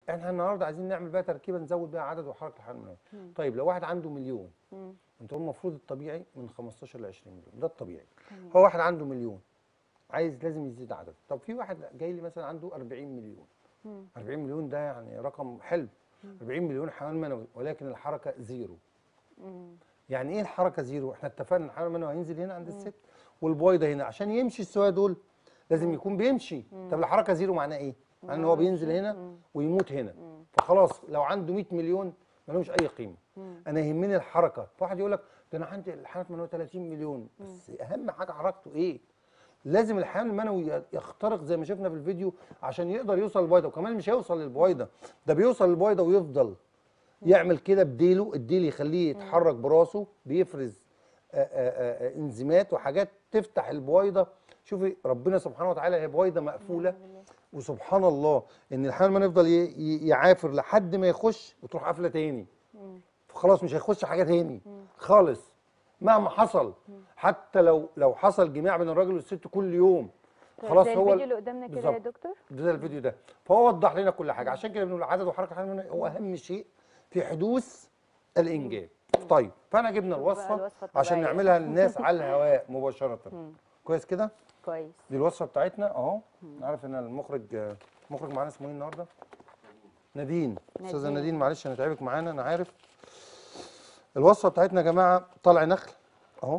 احنا النهارده عايزين نعمل بقى تركيبه نزود بيها عدد وحركه الحيوان المنوي مم. طيب لو واحد عنده مليون مم. انت المفروض الطبيعي من 15 ل 20 مليون ده الطبيعي تمام. هو واحد عنده مليون عايز لازم يزيد عدد طب في واحد جاي لي مثلا عنده 40 مليون مم. 40 مليون ده يعني رقم حلو 40 مليون حيوان منوي ولكن الحركه زيرو مم. يعني ايه الحركه زيرو احنا اتفقنا ان الحيوان المنوي هينزل هنا عند الست والبويضه هنا عشان يمشي السواء دول لازم يكون بيمشي طب الحركه زيرو معناها ايه معناه ان هو بينزل هنا ويموت هنا فخلاص لو عنده 100 مليون ملوش اي قيمه انا يهمني الحركه فواحد يقول لك ده انا عندي الحيوان المنوي 30 مليون بس اهم حاجه حركته ايه لازم الحيوان المنوي يخترق زي ما شفنا في الفيديو عشان يقدر يوصل للبويضه وكمان مش هيوصل للبويضه ده بيوصل للبويضه ويفضل يعمل كده بديله الديل يخليه يتحرك براسه بيفرز آآ آآ آآ انزيمات وحاجات تفتح البويضه شوفي ربنا سبحانه وتعالى هي بويضه مقفوله وسبحان الله ان الحيوان المنوي يفضل ي- ي- يعافر لحد ما يخش وتروح قافله تاني فخلاص مش هيخش حاجه تاني خالص مهما حصل حتى لو لو حصل جماع بين الراجل والست كل يوم خلاص زي هو الفيديو اللي قدامنا كده يا بالظبط. دكتور ده, ده الفيديو ده فهو وضح لنا كل حاجه عشان كده بنقول عدد وحركه الحيوان المنوي هو اهم شيء في حدوث الانجاب طيب فانا جبنا شوف بقى الوصفه الوصفة عشان الطبيعية. نعملها للناس على الهواء مباشره كويس كده كويس دي الوصفه بتاعتنا اهو عارف ان المخرج مخرج معانا اسمه ايه النهارده نادين استاذه نادين. نادين معلش هنتعبك معانا انا عارف الوصفه بتاعتنا يا جماعه طلع نخل اهو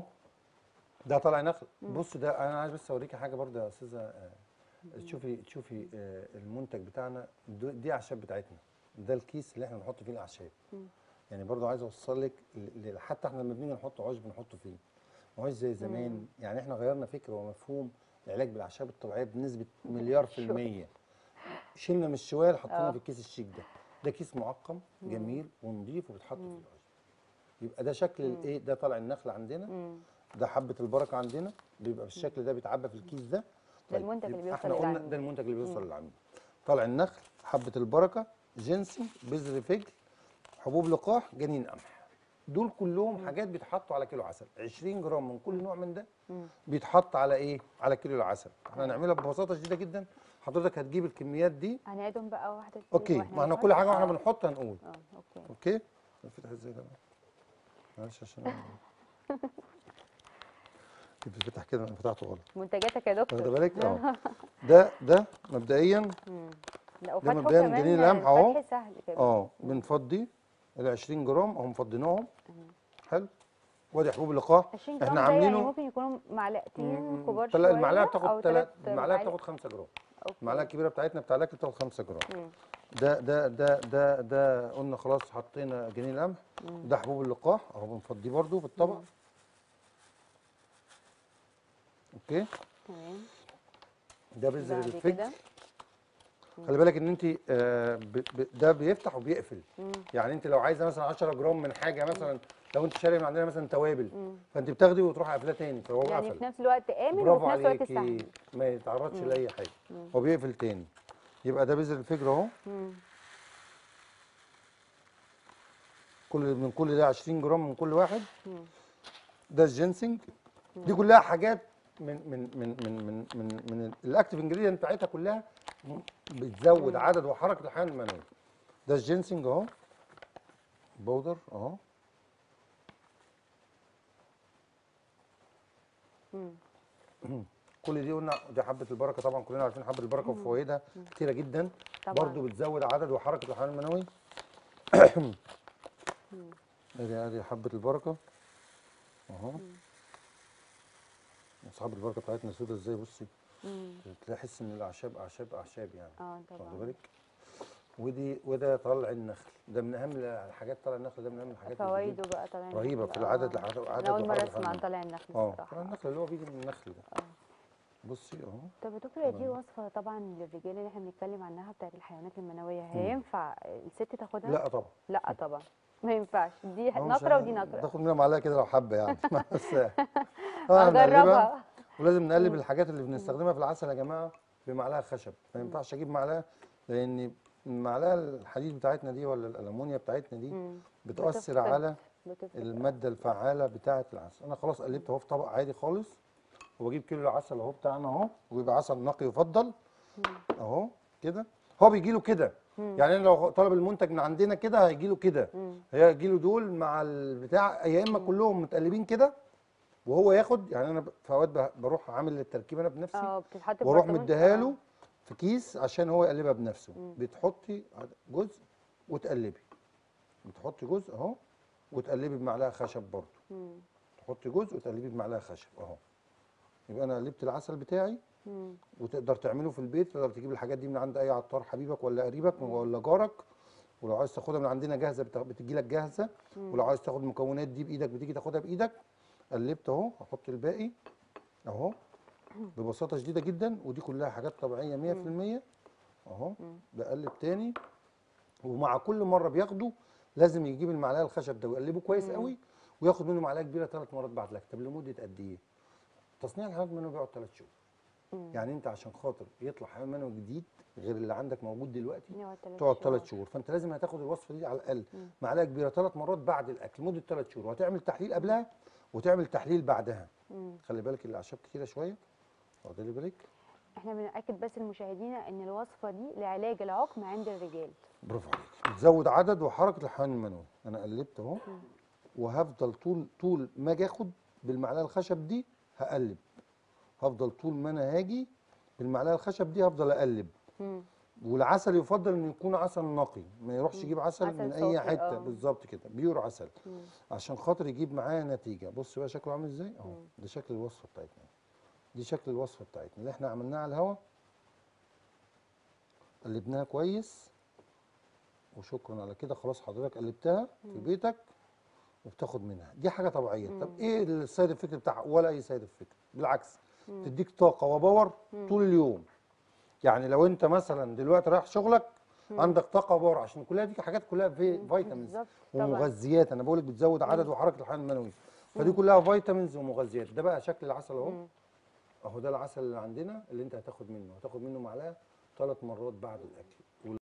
ده طلع نخل بص ده انا عايز بس اوريكي حاجه برضه يا استاذه آه، تشوفي تشوفي آه، المنتج بتاعنا دو- دي اعشاب بتاعتنا ده الكيس اللي احنا بنحط فيه الاعشاب يعني برضه عايز اوصل لك ل- ل- حتى احنا لما بنيجي نحط عشب بنحطه فيه ما هوش زي زمان يعني احنا غيرنا فكر ومفهوم العلاج بالاعشاب الطبيعيه بنسبه مليار في الميه شلنا من الشوال حطينا آه. في الكيس الشيك ده ده كيس معقم جميل ونضيف وبيتحط في العشب يبقى ده شكل الايه ده طالع النخل عندنا مم. ده حبه البركه عندنا بيبقى بالشكل ده بيتعبى في الكيس ده ده المنتج اللي يبقى بيوصل احنا قلنا للعميل. ده المنتج اللي بيوصل للعميل طالع النخل حبه البركه جنسي بذر فجل حبوب لقاح جنين قمح دول كلهم حاجات بيتحطوا على كيلو عسل 20 جرام من كل نوع من ده بيتحط على ايه على كيلو العسل احنا هنعملها ببساطه شديده جدا حضرتك هتجيب الكميات دي هنعيدهم بقى واحده اوكي واحنا ما احنا بنقول؟ كل حاجه واحنا آه. بنحط هنقول اه اوكي اوكي الفتح ازاي ده بقى؟ معلش عشان أنا- بيتفتح كده انا فتحته غلط منتجاتك يا واخد دكتور بالك اه ده ده مبدئيا مم. لا وفتحه مبدئياً كمان جنين القمح أهو. فتح سهل كده اه بنفضي ال 20 جرام اهو مفضيناهم حلو وادي حبوب اللقاح 20 جرام احنا ده يعني عاملينه ممكن يكونوا معلقتين كبار تل- شويه المعلقه أو بتاخد تلات تلات المعلقه معالق. بتاخد 5 جرام أوكي. المعلقه الكبيره بتاعتنا بتاع الاكل بتاخد 5 جرام مم. ده ده ده ده ده قلنا خلاص حطينا جنين القمح ده حبوب اللقاح اهو بنفضيه برده في الطبق اوكي تمام ده بذر بعد الفجل كده خلي بالك ان انت آه ب ب ده بيفتح وبيقفل مم. يعني انت لو عايزه مثلا 10 جرام من حاجه مثلا لو انت شاري من عندنا مثلا توابل مم. فانت بتاخدي وتروح قافلاه تاني فهو يعني قفل في نفس الوقت امن برافو وفي نفس الوقت عليكي سهل ما يتعرضش لاي حاجه هو بيقفل تاني يبقى ده بذر الفجر اهو مم. كل من كل ده 20 جرام من كل واحد مم. ده الجنسنج دي كلها حاجات من من من من من من, من الاكتيف انجريدينت بتاعتها كلها م- بتزود عدد وحركه الحيوان المنوي ده الجنسنج اهو بودر اهو مم. كل دي قلنا دي حبه البركه طبعا كلنا عارفين حبه البركه وفوائدها كتيره جدا طبعاً. برضو بتزود عدد وحركه الحيوان المنوي ادي ادي حبه البركه اهو اصحاب البركه بتاعتنا سودا ازاي بصي مم. تحس ان الاعشاب اعشاب اعشاب يعني اه واخد طبعا بالك ودي وده طلع النخل ده من اهم الحاجات طلع النخل ده من اهم الحاجات اللي فوائده بتجيب- بقى طالع رهيبة النخل. في العدد- آه. العدد- انا عدد اول مره وحركة اسمع عن الحيوان. طالع النخل اه بصراحه طلع النخل اللي هو بيجي من النخل ده بصي اهو طب يا دكتور هي دي وصفه طبعا للرجال اللي احنا بنتكلم عنها بتاعت الحيوانات المنويه هينفع الست تاخدها؟ لا طبعا لا طبعا ما ينفعش دي هو مش نقره هن- ودي نقره تاخد منها معلقه كده لو حابه يعني بس طبعاً هنقلبها. اجربها ولازم نقلب الحاجات اللي بنستخدمها في العسل يا جماعه بمعلقه خشب ما ينفعش اجيب معلقه لان المعلقه الحديد بتاعتنا دي ولا الالومنيا بتاعتنا دي مم. بتاثر بتفقد- على بتفقد. الماده الفعاله بتاعه العسل انا خلاص قلبت اهو في طبق عادي خالص وبجيب كيلو العسل اهو بتاعنا اهو ويبقى عسل نقي يفضل اهو كده هو بيجي له كده يعني أنا لو طلب المنتج من عندنا كده هيجي له كده مم. هيجي له دول مع البتاع يا اما كلهم متقلبين كده وهو ياخد يعني انا ب- في اوقات ب- بروح عامل التركيبه انا بنفسي اه بتتحط في واروح برطمان؟ مديها آه. له في كيس عشان هو يقلبها بنفسه بتحطي جزء وتقلبي بتحطي جزء اهو وتقلبي بمعلقه خشب برضه مم. تحطي جزء وتقلبي بمعلقه خشب اهو يبقى انا قلبت العسل بتاعي مم. وتقدر تعمله في البيت تقدر تجيب الحاجات دي من عند اي عطار حبيبك ولا قريبك ولا جارك ولو عايز تاخدها من عندنا جاهزه بتجي لك جاهزه ولو عايز تاخد المكونات دي بايدك بتيجي تاخدها بايدك قلبت اهو هحط الباقي اهو ببساطه شديده جدا ودي كلها حاجات طبيعيه 100% اهو بقلب تاني ومع كل مره بياخده لازم يجيب المعلقه الخشب ده ويقلبه كويس قوي وياخد منه معلقه كبيره ثلاث مرات بعد الاكل طب لمده قد ايه؟ تصنيع الحيوانات المنوي بيقعد ثلاث شهور يعني انت عشان خاطر يطلع حيوان منوي جديد غير اللي عندك موجود دلوقتي يقعد تلات تقعد شهور. ثلاث شهور فانت لازم هتاخد الوصفه دي على الاقل معلقه كبيره ثلاث مرات بعد الاكل مده ثلاث شهور وهتعمل تحليل قبلها وتعمل تحليل بعدها مم. خلي بالك الاعشاب كتيره شويه واخدلي بالك احنا بنأكد بس لمشاهدينا ان الوصفه دي لعلاج العقم عند الرجال برافو عليك بتزود عدد وحركه الحيوان المنوي انا قلبت اهو وهفضل طول طول ما اجي اخد بالمعلقه الخشب دي هقلب هفضل طول ما انا هاجي بالمعلقه الخشب دي هفضل اقلب مم. والعسل يفضل انه يكون عسل نقي ما يروحش يجيب عسل, عسل من اي صافي، حته آه. بالظبط كده بيور عسل مم. عشان خاطر يجيب معايا نتيجه بص بقى شكله عامل ازاي اهو ده شكل الوصفه بتاعتنا دي شكل الوصفه بتاعتنا اللي احنا عملناها على الهوا قلبناها كويس وشكرا على كده خلاص حضرتك قلبتها في بيتك وبتاخد منها دي حاجه طبيعيه طب ايه السايد افكت بتاعها ولا اي سايد افكت بالعكس تديك طاقه وباور طول اليوم يعني لو انت مثلا دلوقتي رايح شغلك عندك طاقه وباور عشان كلها دي حاجات كلها في فيتامينز بالظبط طبعا ومغذيات انا بقول لك بتزود عدد وحركه الحيوان المنوي فدي كلها فيتامينز ومغذيات ده بقى شكل العسل اهو اهو ده العسل اللي عندنا اللي انت هتاخد منه هتاخد منه معلقه ثلاث مرات بعد الاكل